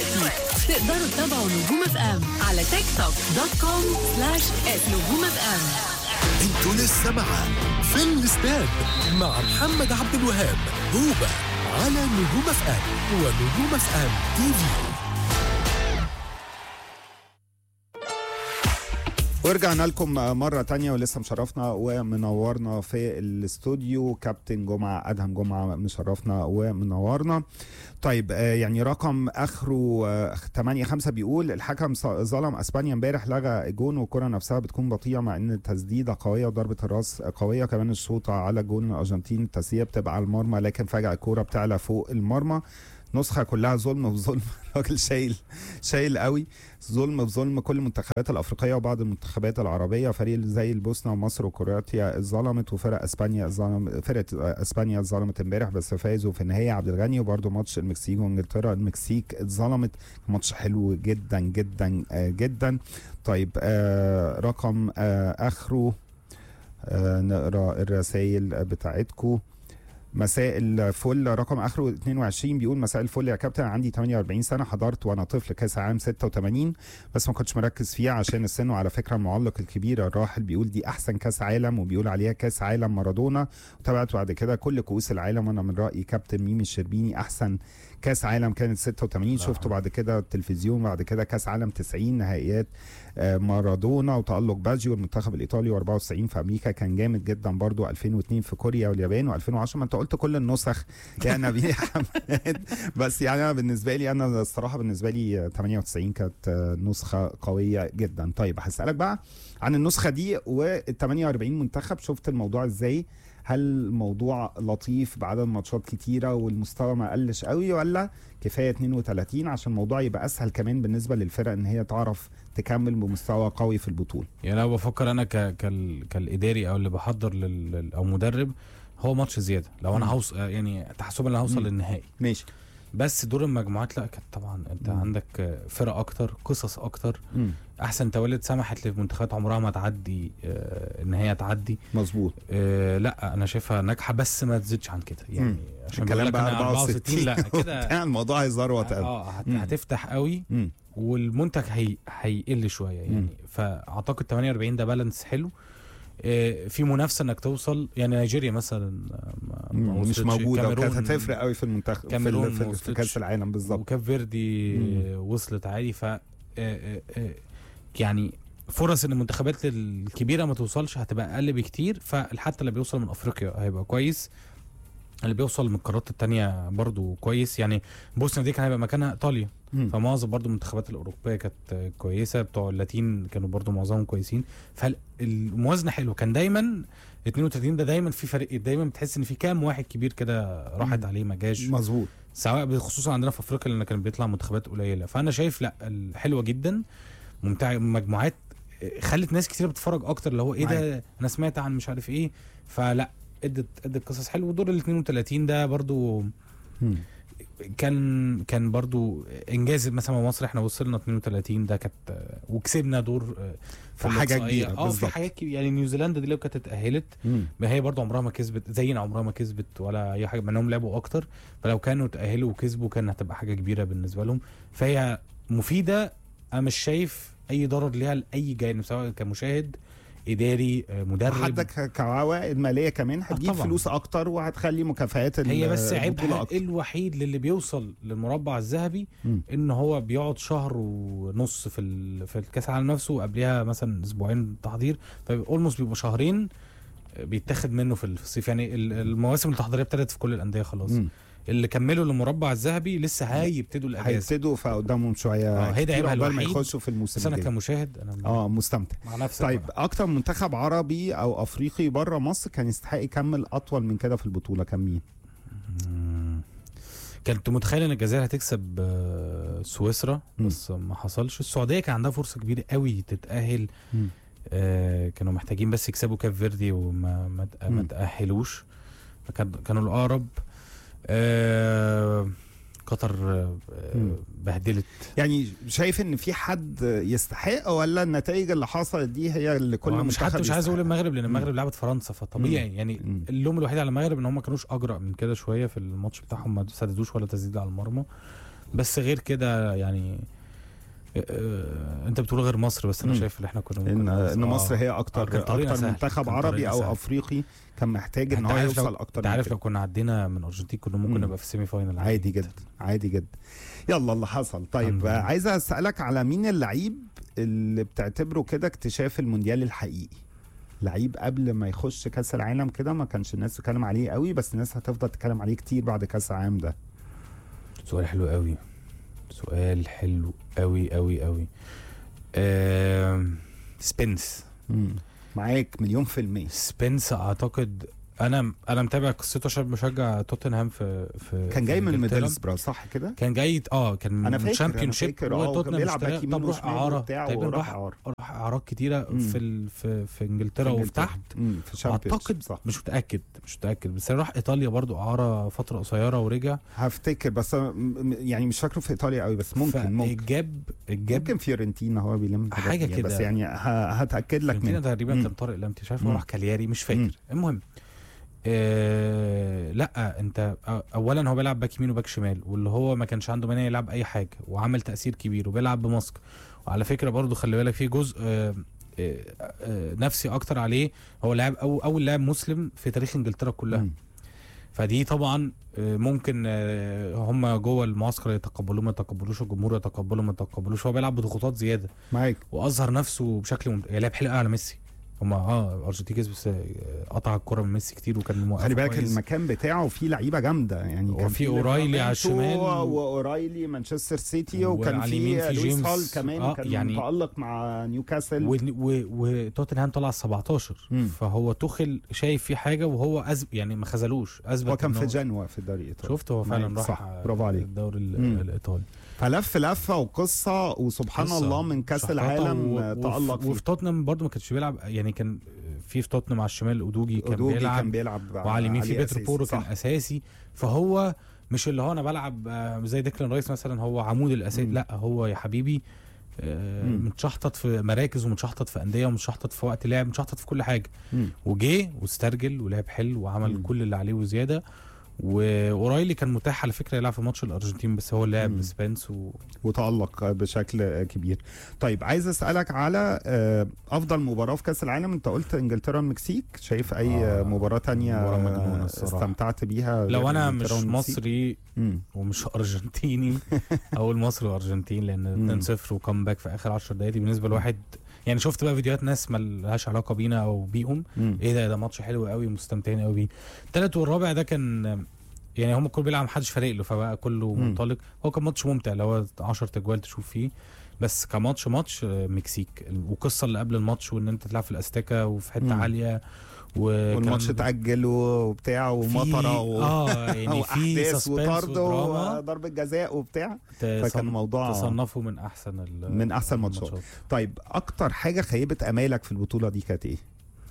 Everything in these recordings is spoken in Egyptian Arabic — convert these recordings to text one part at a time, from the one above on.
دلوقتي تقدروا تتابعوا نجوم اف ام على تيك توك دوت كوم سلاش نجوم اف ام انتوا لسه مع في الاستاد مع محمد عبد الوهاب هوبا على نجوم اف ام ونجوم اف ام تي في ورجعنا لكم مرة تانية ولسه مشرفنا ومنورنا في الاستوديو كابتن جمعة أدهم جمعة مشرفنا ومنورنا طيب آه، يعني رقم اخره 8 5 بيقول الحكم ص- ظلم اسبانيا امبارح لغى جون والكره نفسها بتكون بطيئه مع ان التسديده قويه وضربه الراس قويه كمان الشوطه على جون الارجنتين التسديده بتبقى على المرمى لكن فجاه الكوره بتعلى فوق المرمى نسخه كلها ظلم في ظلم راجل شايل شايل قوي ظلم في ظلم كل المنتخبات الافريقيه وبعض المنتخبات العربيه فريق زي البوسنه ومصر وكرواتيا اتظلمت وفرق اسبانيا اتظلم فرقه اسبانيا اتظلمت امبارح بس فازوا في النهايه عبد الغني وبرده ماتش المكسيك وانجلترا المكسيك اتظلمت ماتش حلو جدا جدا آه، جدا طيب آه رقم آه اخره آه نقرا الرسائل بتاعتكم مساء الفل رقم اخره 22 بيقول مساء الفل يا كابتن عندي 48 سنه حضرت وانا طفل كاس عام 86 بس ما كنتش مركز فيه عشان السن وعلى فكره المعلق الكبير الراحل بيقول دي احسن كاس عالم وبيقول عليها كاس عالم مارادونا وتابعت بعد كده كل كؤوس العالم وانا من رايي كابتن ميمي الشربيني احسن كاس عالم كانت 86 شفته بعد كده التلفزيون بعد كده كاس عالم 90 نهائيات آه، مارادونا وتألق باجيو والمنتخب الايطالي و94 في امريكا كان جامد جدا برضو 2002 في كوريا واليابان و2010 ما انت قلت كل النسخ يا نبيل يا حماد بس يعني انا بالنسبه لي انا الصراحه بالنسبه لي 98 كانت آه، نسخه قويه جدا طيب هسالك بقى عن النسخه دي وال 48 منتخب شفت الموضوع ازاي هل الموضوع لطيف بعدد ماتشات كتيره والمستوى ما قلش قوي ولا كفايه 32 عشان الموضوع يبقى اسهل كمان بالنسبه للفرق ان هي تعرف تكمل بمستوى قوي في البطوله يعني لو بفكر انا ك... كال... كالاداري او اللي بحضر لل... لل- او مدرب هو ماتش زياده لو انا مم. هوصل يعني تحسبا ان أنا هوصل مم. للنهائي ماشي بس دور المجموعات لا كانت طبعا انت مم. عندك فرق اكتر قصص اكتر احسن توالد سمحت لمنتخبات عمرها ما تعدي آه، ان هي تعدي مظبوط آه، لا انا شايفها ناجحه بس ما تزيدش عن كده يعني مم. عشان بيقول الكلام لك بقى أنا 64 لا كده بتاع الموضوع هيزروت قوي اه هت... مم. هتفتح قوي مم. والمنتج هي... هيقل شويه يعني مم. فاعتقد 48 ده بالانس حلو آه، في منافسه انك توصل يعني نيجيريا مثلا آه، ما- ما مم. مش وصلتش. موجوده كاميرون- وكانت هتفرق قوي في المنتخب في, كاميرون ال- ما في, في وصلتش. كاس العالم بالظبط وكاب فيردي مم. وصلت عادي ف آه، آه، آه، يعني فرص ان المنتخبات الكبيره ما توصلش هتبقى اقل بكتير فحتى اللي بيوصل من افريقيا هيبقى كويس اللي بيوصل من القارات التانية برضو كويس يعني بوسنيا دي كان هيبقى مكانها ايطاليا مم. فمعظم برضو المنتخبات الاوروبيه كانت كويسه بتوع اللاتين كانوا برضو معظمهم كويسين فالموازنه حلوه كان دايما 32 ده دايما في فريق دايما بتحس ان في كام واحد كبير كده راحت مم. عليه ما جاش مظبوط سواء خصوصا عندنا في افريقيا لان كان بيطلع منتخبات قليله فانا شايف لا حلوه جدا ممتعه مجموعات خلت ناس كتير بتتفرج اكتر اللي هو ايه ده انا سمعت عن مش عارف ايه فلا ادت ادت قصص حلوه ودور ال 32 ده برضو مم. كان كان برضو انجاز مثلا مصر احنا وصلنا 32 ده كانت وكسبنا دور في حاجه الإقصائية. كبيره اه في بالظبط حاجات كبيرة يعني نيوزيلندا دي لو كانت اتاهلت مم. ما هي برضو عمرها ما كسبت زينا عمرها ما كسبت ولا اي حاجه مع انهم لعبوا اكتر فلو كانوا تاهلوا وكسبوا كان هتبقى حاجه كبيره بالنسبه لهم فهي مفيده انا مش شايف اي ضرر ليها لاي جانب سواء كمشاهد اداري آه، مدرب حتى ك- كعوائد ماليه كمان هتجيب طبعاً. فلوس اكتر وهتخلي مكافآت ال- هي بس البطولة عيبها اكتر الوحيد للي بيوصل للمربع الذهبي مم. ان هو بيقعد شهر ونص في ال... في الكاس العالم نفسه وقبلها مثلا اسبوعين تحضير فاولموست بيبقوا شهرين بيتاخد منه في الصيف يعني ال- المواسم التحضيريه ابتدت في كل الانديه خلاص مم. اللي كملوا للمربع الذهبي لسه هيبتدوا الاجازه هيبتدوا فقدامهم شويه آه، هي ده كتير عيبها عقبال ما الوحيد. يخشوا في الموسم بس انا الجاي. كمشاهد انا اه مستمتع مع نفسي طيب بقى. اكتر منتخب عربي او افريقي بره مصر كان يستحق يكمل اطول من كده في البطوله كان مين؟ مم. كنت متخيل ان الجزائر هتكسب آه، سويسرا مم. بس ما حصلش السعوديه كان عندها فرصه كبيره قوي تتاهل مم. آه، كانوا محتاجين بس يكسبوا كاب فيردي وما ما تأ- ما مم. تاهلوش فكان- كانوا الاقرب آه، قطر آه، مم. بهدلت يعني شايف ان في حد يستحق ولا النتائج اللي حصلت دي هي اللي كل كل مش منتخب حتى مش عايز اقول يستحق؟ المغرب لان مم. المغرب لعبت فرنسا فطبيعي يعني مم. اللوم الوحيد على المغرب ان هم ما كانوش اجرأ من كده شويه في الماتش بتاعهم ما سددوش ولا تسديد على المرمى بس غير كده يعني آه، انت بتقول غير مصر بس انا مم. شايف ان احنا كنا ان ممكن ان آه. مصر هي آه، اكتر كان طريقنا اكتر سهل. منتخب كان عربي طريقنا او سهل. افريقي كان محتاج ان انت هو عارف لو- يوصل اكتر انت من عارف كده. لو كنا عدينا من ارجنتين كنا ممكن مم. نبقى في السيمي فاينل عادي جدا عادي جدا يلا اللي حصل طيب الحمد لله. آه، عايز اسالك على مين اللعيب اللي بتعتبره كده اكتشاف المونديال الحقيقي لعيب قبل ما يخش كاس العالم كده ما كانش الناس تتكلم عليه قوي بس الناس هتفضل تتكلم عليه كتير بعد كاس العالم ده سؤال حلو قوي سؤال حلو قوي قوي قوي آم، سبنس مم. معاك مليون في المية سبنس اعتقد انا انا متابع قصته عشان بشجع توتنهام في في كان في جاي من إنجلترا. ميدلسبرا صح كده؟ كان جاي اه كان انا من فاكر شامبيون انا شيب فاكر اه وكان بيلعب باك يمين طب روح وشمال اعاره وبتاع تقريبا وراح راح اعاره راح اعارات كتيره مم. في ال... في في انجلترا وفي تحت مم، في شامبيونز اعتقد صح مش متاكد مش متاكد بس راح ايطاليا برضو اعاره فتره قصيره ورجع هفتكر بس أنا م- م- يعني مش فاكره في ايطاليا قوي بس ممكن ممكن الجاب الجاب ممكن فيورنتينا هو بيلم الحاجات حاجة دي، بس كده. يعني ه- هتاكد لك فيورنتينا منه تقريبا مم. كان طارق لمتي مش عارف مم. هو راح كالياري مش مم. فاكر المهم آه لا انت أ- اولا هو بيلعب باك يمين وباك شمال واللي هو ما كانش عنده مانع يلعب اي حاجه وعمل تاثير كبير وبيلعب بماسك وعلى فكره برضو خلي بالك في جزء آه آه آه نفسي اكتر عليه هو لاعب أو اول لاعب مسلم في تاريخ انجلترا كلها مم. فدي طبعا آه، ممكن آه، هم جوه المعسكر يتقبلوه ما يتقبلوش الجمهور يتقبله ما يتقبلوش هو بيلعب بضغوطات زياده معاك واظهر نفسه بشكل ممت... يعني لعب حلو قوي على ميسي هما اه الارجنتين كسب بس آه، قطع الكره من ميسي كتير وكان موقف خلي بالك كويس. المكان بتاعه فيه لعيبه جامده يعني كان وفي فيه أورايلي على ليفرمنتو الشمال. واورايلي مانشستر سيتي وكان وعلى اليمين في في لويس جيمس. هال كمان آه، كان يعني- متالق مع نيوكاسل و... و... وتوتنهام طلع 17 مم. فهو توخل شايف فيه حاجه وهو أزب... يعني ما خذلوش اثبت هو كان إن في جنوا في الدوري الايطالي شفت هو فعلا معاك، راح صح، برافو عليك. الدوري ال- مم. الايطالي فلف لفه وقصه وسبحان قصة الله من كاس شحططة العالم و... آه، وف- تالق فيه وفي توتنهام برضه ما كانش بيلعب يعني كان في في توتنهام على الشمال اودوجي كان أودوجي بيلعب كان بيلعب وعلى اليمين في عليه بيتر أساسي، بورو كان صح. اساسي فهو مش اللي هو انا بلعب آه، زي ديكلان رايس مثلا هو عمود الاساسي مم. لا هو يا حبيبي آه، مم. متشحطط في مراكز ومتشحطط في انديه ومتشحطط في وقت لعب متشحطط في كل حاجه مم. وجه واسترجل ولعب حلو وعمل مم. كل اللي عليه وزياده واورايلي كان متاح على فكره يلعب في ماتش الارجنتين بس هو لعب مم. بسبنس و... وتألق بشكل كبير طيب عايز اسالك على آه، افضل مباراه في كاس العالم انت قلت انجلترا والمكسيك شايف اي آه، مباراه تانية مباراة مجنونة الصراحة. استمتعت بيها لو غير انا مش إنجلترا والمكسيك؟ مصري مم. ومش ارجنتيني اقول مصر وارجنتين مم. لان 2-0 وكم في اخر 10 دقايق دي بالنسبه لواحد يعني شفت بقى فيديوهات ناس ما لهاش علاقه بينا او بيهم مم. ايه ده ده ماتش حلو قوي مستمتعين قوي بيه التالت والرابع ده كان يعني هم كله بيلعب محدش فارق له فبقى كله مم. منطلق هو كان ماتش ممتع اللي هو 10 تجوال تشوف فيه بس كماتش ماتش آه، مكسيك والقصه اللي قبل الماتش وان انت تلعب في الاستاكا وفي حته مم. عاليه وكان والماتش اتاجل وبتاع في- ومطره و... اه يعني في واحداث سسبنس وطرد ودراما وضربه جزاء وبتاع تصن- فكان موضوع تصنفوا من احسن ال- من أحسن الماتشات. طيب اكتر حاجه خيبت امالك في البطوله دي كانت ايه؟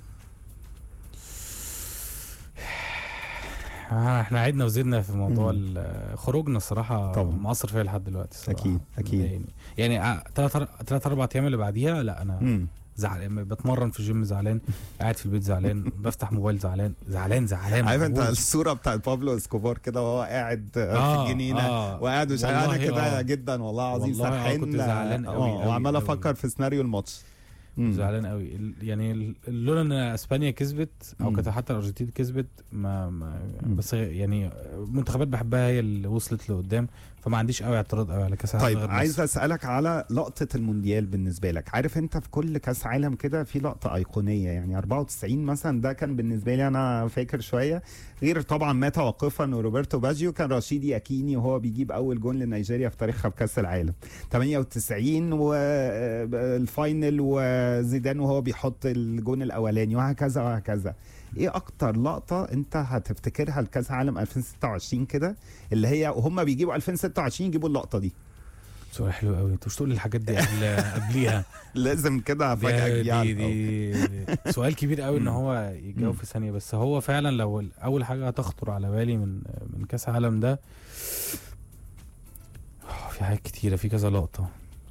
آه احنا عدنا وزدنا في موضوع ال- خروجنا الصراحه طبعا. مأثر فيا لحد دلوقتي الصراحه أكيد، أكيد. يعني يعني ثلاث ثلاث اربع ايام اللي بعديها لا انا مم. زعلان بتمرن في الجيم زعلان قاعد في البيت زعلان بفتح موبايل زعلان زعلان زعلان عارف انت مهووس. الصوره بتاعت بابلو اسكوبار كده وهو قاعد آه، آه، في الجنينه آه. وقاعد مش انا والله كده آه. جدا والله العظيم والله آه، سرحان كنت زعلان أوي، اه أوي، وعمال أوي. افكر في سيناريو الماتش مم. زعلان قوي ال- يعني ال- لولا ان اسبانيا كسبت او مم. كانت حتى الارجنتين كسبت ما, ما مم. بس يعني منتخبات بحبها هي اللي وصلت لقدام فما عنديش قوي اعتراض قوي على كاس العالم طيب غير مصر. عايز اسالك على لقطه المونديال بالنسبه لك عارف انت في كل كاس عالم كده في لقطه ايقونيه يعني 94 مثلا ده كان بالنسبه لي انا فاكر شويه غير طبعا ما توقفا وروبرتو باجيو كان رشيد ياكيني وهو بيجيب اول جون لنيجيريا في تاريخها في كاس العالم 98 والفاينل وزيدان وهو بيحط الجون الاولاني وهكذا وهكذا ايه اكتر لقطه انت هتفتكرها لكاس عالم 2026 كده اللي هي وهم بيجيبوا 2026 يجيبوا اللقطه دي سؤال حلو قوي انت مش تقول لي الحاجات دي قبل قبلها لازم كده فجأة دي, يعني دي, دي سؤال كبير قوي ان مم. هو يجاوب مم. في ثانيه بس هو فعلا لو ال- اول حاجه هتخطر على بالي من من كاس العالم ده آه، في حاجات كتيره في كذا لقطه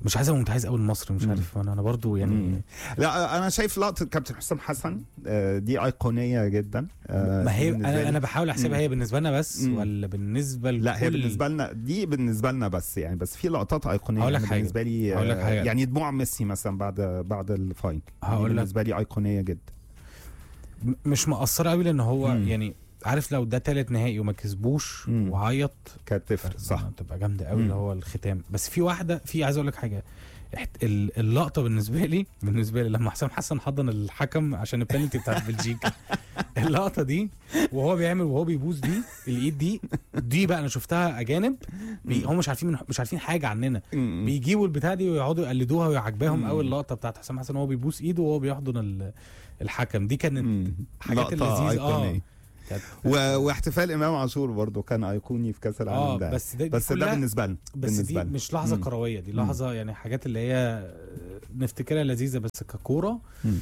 مش عايز ابقى متحيز قوي لمصر مش مم. عارف انا انا برضو يعني مم. لا انا شايف لقطه كابتن حسام حسن آه، دي ايقونيه جدا آه، ما هي بالنسبة انا لي. انا بحاول احسبها مم. هي بالنسبه لنا بس مم. ولا بالنسبه لكل لا هي بالنسبه لنا دي بالنسبه لنا بس يعني بس في لقطات ايقونيه هقول لك يعني حاجة. بالنسبه لي هقول لك آه، حاجة. يعني دموع ميسي مثلا بعد بعد الفاين هقول دي لك. بالنسبه لي ايقونيه جدا م- مش مقصره قوي لان هو مم. يعني عارف لو ده تالت نهائي وما كسبوش مم. وعيط كانت تفرق صح تبقى جامده قوي مم. اللي هو الختام بس في واحده في عايز اقول لك حاجه احت- ال- اللقطه بالنسبه لي بالنسبه لي لما حسام حسن حضن الحكم عشان البنالتي بتاعت بلجيكا اللقطه دي وهو بيعمل وهو بيبوس دي الايد دي دي بقى انا شفتها اجانب بي هم مش عارفين مش عارفين حاجه عننا مم. بيجيبوا البتاع دي ويقعدوا يقلدوها ويعجباهم مم. قوي اللقطه بتاعت حسام حسن وهو بيبوس ايده وهو بيحضن ال- الحكم دي كانت مم. حاجات لقطة اللذيذة، آه. أيقونية. كانت و... واحتفال امام عاشور برضو كان ايقوني في كاس العالم اه ده بس ده بس ده كلها- بالنسبه لنا بس بالنسبه دي لنا مش لحظه مم. كرويه دي مم. لحظه يعني حاجات اللي هي نفتكرها لذيذه بس ككوره مم.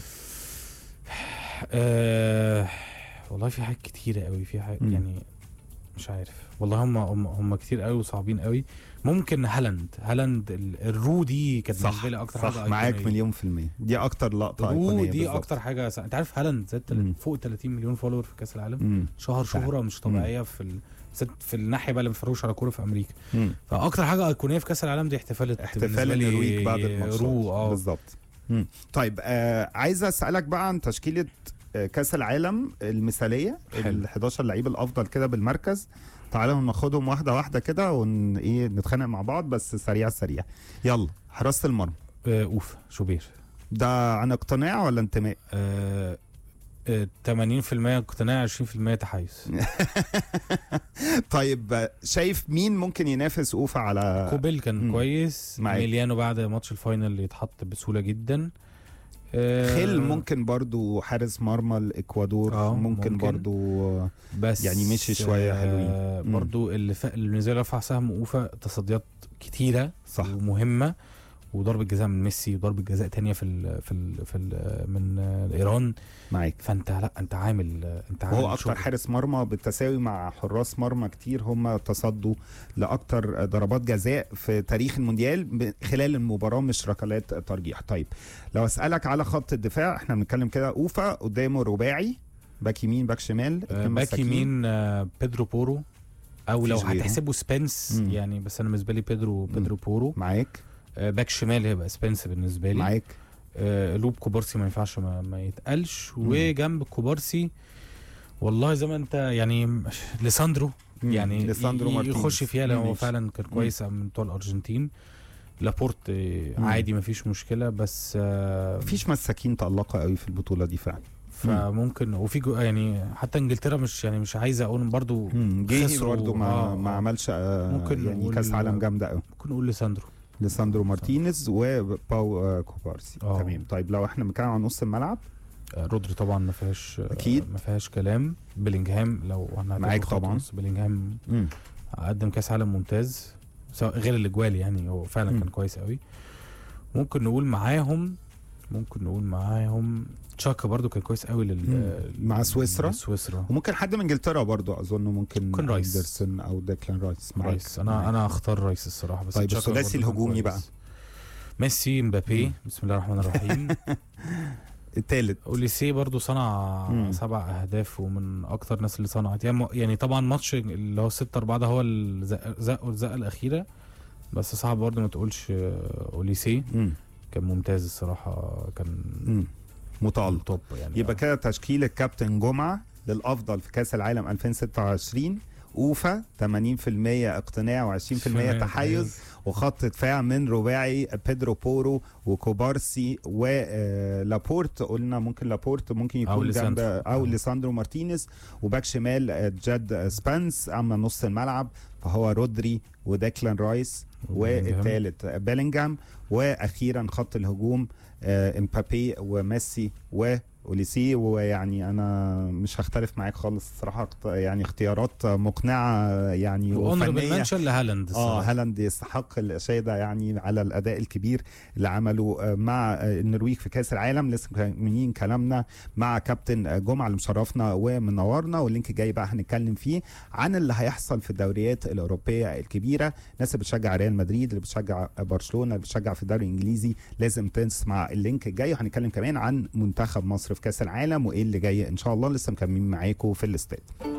آه والله في حاجات كتيره قوي في حاجات مم. يعني مش عارف والله هم هم, هم كتير قوي وصعبين قوي ممكن هالاند هالاند ال- الرو دي كانت صح بالنسبه لي اكتر صح حاجه معاك أيقونية. مليون في المية دي أكتر لقطة الرو أيقونية دي بالظبط. اكتر حاجه س- انت عارف هالاند زاد تل- مم. فوق 30 مليون فولور في كاس العالم مم. شهر فعلا. شهره مش طبيعيه في ال... بالذات في الناحيه بقى اللي ما بيتفرجوش على كوره في امريكا مم. فاكتر حاجه ايقونيه في كاس العالم دي احتفال احتفال النرويج بعد الماتشات رو اه بالظبط مم. طيب آه عايز اسالك بقى عن تشكيله آه، كاس العالم المثاليه حلو. ال 11 لعيب الافضل كده بالمركز تعالوا ناخدهم واحده واحده كده ون ايه نتخانق مع بعض بس سريع سريع يلا حراسه المرمى آه، اوف شوبير ده عن اقتناع ولا انتماء آه، آه، 80% اقتناع 20% تحيز طيب آه، شايف مين ممكن ينافس اوفا على كوبل كان مم. كويس معاك. ميليانو بعد ماتش الفاينل يتحط بسهوله جدا آه، خيل ممكن برضو حارس مرمى الاكوادور آه، ممكن, ممكن. برضو بس يعني مشي شوية آه، حلوين. مم. برضو اللي, ف... اللي نزل رفع سهم اوفا تصديات كتيره صح ومهمه وضربه جزاء من ميسي وضربه جزاء تانية في ال في ال في ال من آه، ايران معاك فانت لا انت عامل انت عامل وهو اكتر شغل. حارس مرمى بالتساوي مع حراس مرمى كتير هم تصدوا لاكتر ضربات جزاء في تاريخ المونديال ب- خلال المباراه مش ركلات ترجيح طيب لو اسالك على خط الدفاع احنا بنتكلم كده اوفا قدامه رباعي باك يمين باك شمال آه، اتنين باك مساكين. يمين آه، بيدرو بورو او لو مفيش غيره. هتحسبه سبنس مم. يعني بس انا بالنسبه لي بيدرو بيدرو بورو معاك آه، باك شمال هيبقى سبنس بالنسبه لي معاك آه، لوب كوبارسي ما ينفعش ما, ما يتقالش مم. وجنب كوبارسي والله زي ما انت يعني م- ليساندرو مم. يعني ليساندرو ي- مارتينيز. يخش فيها لان هو ماشي. فعلا كان كويس من بتوع الارجنتين لابورت آه، مم. عادي ما فيش مشكله بس آه، مفيش مساكين تألقوا قوي في البطوله دي فعلا فممكن وفي جو يعني حتى انجلترا مش يعني مش عايزه اقول برضو مم. جيهي خسروا. برضه ما, آه، ما آه. عملش آه ممكن يعني نقول- كاس عالم جامده قوي ممكن نقول لساندرو ليساندرو مارتينيز وباو آه، كوبارسي آه. تمام طيب لو احنا بنتكلم عن نص الملعب آه، رودري طبعا ما فيهاش آه، أكيد. ما فيهاش كلام بيلينجهام لو هنعتبره معاك خط طبعاً. نص، بيلينجهام مم. قدم كاس عالم ممتاز سواء غير الاجوال يعني هو فعلا مم. كان كويس قوي ممكن نقول معاهم ممكن نقول معاهم تشاكا برضو كان كويس قوي لل مم. مع سويسرا. سويسرا وممكن حد من انجلترا برضو اظن ممكن ممكن رايس. اندرسون او ديكلان رايس معاك رايس انا معاك. انا اختار رايس الصراحه بس طيب تشاكا الثلاثي برضو كان الهجومي كويس. بقى. ميسي مبابي مم. بسم الله الرحمن الرحيم الثالث اوليسي برضو صنع مم. سبع اهداف ومن اكتر الناس اللي صنعت يعني يعني طبعا ماتش اللي هو 6 4 ده هو اللي زق- زقه الزقه الاخيره بس صعب برضو ما تقولش آه، اوليسي كان ممتاز الصراحه كان متألق توب يعني يبقى كده تشكيل الكابتن جمعه للافضل في كاس العالم 2026 اوفا 80% اقتناع و20% تحيز وخط دفاع من رباعي بيدرو بورو وكوبارسي ولابورت قلنا ممكن لابورت ممكن أو يكون جنب ليساندرو. او آه. ليساندرو مارتينيز وباك شمال آه، جاد سبانس اما نص الملعب فهو رودري وديكلان رايس وبيلينجهام. والثالث بيلينجهام واخيرا خط الهجوم آه، امبابي وميسي اوليسي ويعني انا مش هختلف معاك خالص الصراحه اخت- يعني اختيارات مقنعه يعني واونربل وفنيه منشن لهالاند اه الصراحة. هالاند يستحق الاشاده يعني على الاداء الكبير اللي عمله آه، مع آه، النرويج في كاس العالم لسه مكملين كلامنا مع كابتن آه، جمعه اللي مشرفنا ومنورنا واللينك جاي بقى هنتكلم فيه عن اللي هيحصل في الدوريات الاوروبيه الكبيره الناس اللي بتشجع ريال مدريد اللي بتشجع برشلونه اللي بتشجع في الدوري الانجليزي لازم تسمع اللينك الجاي وهنتكلم كمان عن منتخب مصر في كاس العالم وايه اللي جاي ان شاء الله لسه مكملين معاكم في الاستاد